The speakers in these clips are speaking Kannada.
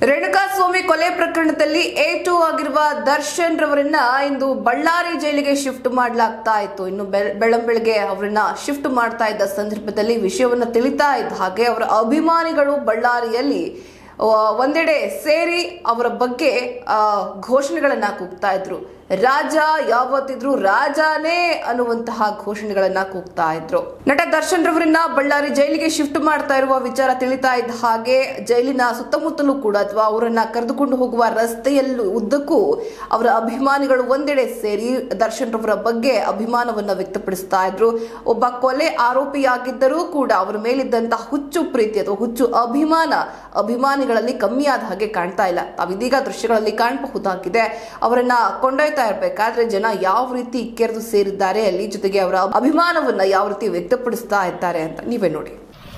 ರೇಣುಕಾಸ್ವಾಮಿ ಕೊಲೆ ಪ್ರಕರಣದಲ್ಲಿ ಎ ಟು ಆಗಿರುವ ದರ್ಶನ್ ರವರನ್ನ ಇಂದು ಬಳ್ಳಾರಿ ಜೈಲಿಗೆ ಶಿಫ್ಟ್ ಮಾಡಲಾಗ್ತಾ ಇತ್ತು ಇನ್ನು ಬೆಳ- ಬೆಳ್ಳಂಬೆಳಗ್ಗೆ ಅವರನ್ನ ಶಿಫ್ಟ್ ಮಾಡ್ತಾ ಇದ್ದ ಸಂದರ್ಭದಲ್ಲಿ ವಿಷಯವನ್ನ ತಿಳಿತಾ ಇದ್ದ ಹಾಗೆ ಅವರ ಅಭಿಮಾನಿಗಳು ಬಳ್ಳಾರಿಯಲ್ಲಿ ಆ, ಒಂದೆಡೆ ಸೇರಿ ಅವರ ಬಗ್ಗೆ ಆ, ಘೋಷಣೆಗಳನ್ನ ಕೂಗ್ತಾ ಇದ್ರು ರಾಜ ಯಾವತ್ತಿದ್ರು ರಾಜಾನೇ ಅನ್ನುವಂತಹ ಘೋಷಣೆಗಳನ್ನ ಕೂಗ್ತಾ ಇದ್ರು ನಟ ದರ್ಶನ್ ರವರನ್ನ ಬಳ್ಳಾರಿ ಜೈಲಿಗೆ ಶಿಫ್ಟ್ ಮಾಡ್ತಾ ಇರುವ ವಿಚಾರ ತಿಳಿತಾ ಇದ್ದ ಹಾಗೆ ಜೈಲಿನ ಸುತ್ತಮುತ್ತಲೂ ಕೂಡ ಅಥವಾ ಅವರನ್ನ ಕರೆದುಕೊಂಡು ಹೋಗುವ ರಸ್ತೆಯಲ್ಲೂ ಉದ್ದಕ್ಕೂ ಅವರ ಅಭಿಮಾನಿಗಳು ಒಂದೆಡೆ ಸೇರಿ ದರ್ಶನ್ ರವರ ಬಗ್ಗೆ ಅಭಿಮಾನವನ್ನ ವ್ಯಕ್ತಪಡಿಸ್ತಾ ಇದ್ರು ಒಬ್ಬ ಕೊಲೆ ಆರೋಪಿಯಾಗಿದ್ದರೂ ಕೂಡ ಅವರ ಮೇಲಿದ್ದಂತಹ ಹುಚ್ಚು ಪ್ರೀತಿ ಅಥವಾ ಹುಚ್ಚು ಅಭಿಮಾನ ಅಭಿಮಾನಿಗಳಲ್ಲಿ ಕಮ್ಮಿಯಾದ ಹಾಗೆ ಕಾಣ್ತಾ ಇಲ್ಲ ತಾವಿದೀಗ ದೃಶ್ಯಗಳಲ್ಲಿ ಕಾಣಬಹುದಾಗಿದೆ ಅವರನ್ನ ಕೊಂಡೊಯ್ತಾ ಇರಬೇಕಾದ್ರೆ ಜನ ಯಾವ ರೀತಿ ಕೆರೆದು ಸೇರಿದ್ದಾರೆ ಅಲ್ಲಿ ಜೊತೆಗೆ ಅವರ ಅಭಿಮಾನವನ್ನ ಯಾವ ರೀತಿ ವ್ಯಕ್ತಪಡಿಸ್ತಾ ಇದ್ದಾರೆ ಅಂತ ನೀವೇ ನೋಡಿ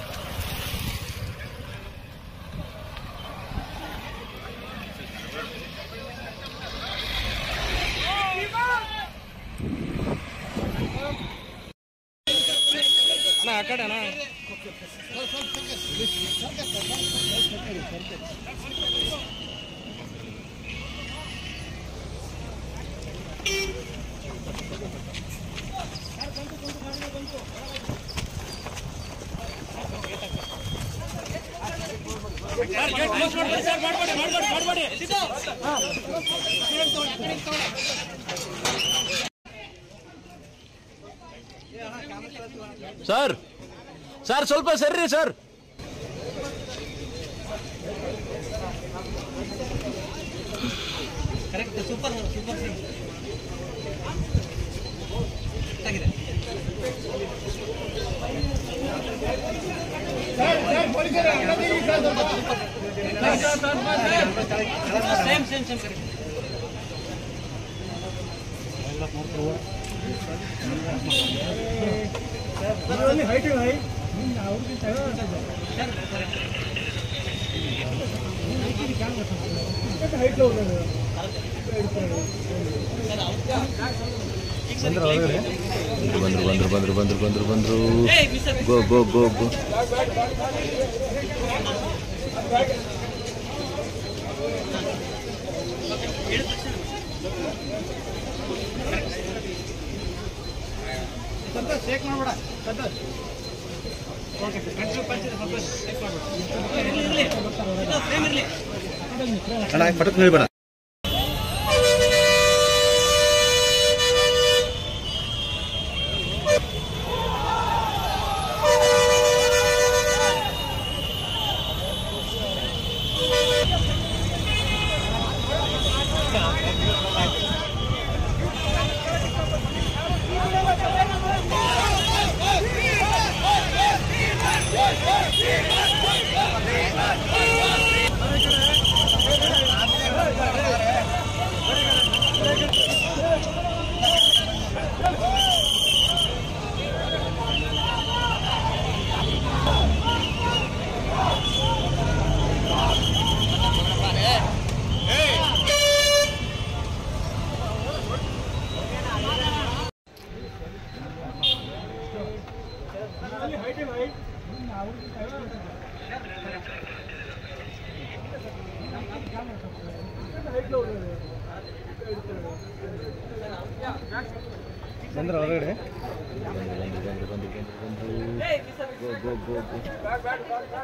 ಅಣ್ಣ ಆ ಕಡೆ ಅಣ್ಣ ಸರ್ ಸರ್ ಸ್ವಲ್ಪ ಸರ್ರಿ ಸರ್ ಬಂದ್ರು ಬಂದ್ರು ಬಂದ್ರು ಬಂದ್ರು ಬಂದ್ರು ಬಂದ್ರು ಗೋ ಗೋ ಗೋ ಗೋ ಅಣ್ಣ ಪಟಕ್ ಹೇಳ್ಬೇಡ ಬಂದ್ರ ಹೊರಗಡೆ ಬಂದ್ರು ಬಂದ್ರು ಬಂದ್ರು ಬಂದ್ರು ಗೋ ಗೋ ಗೋ ಗೋ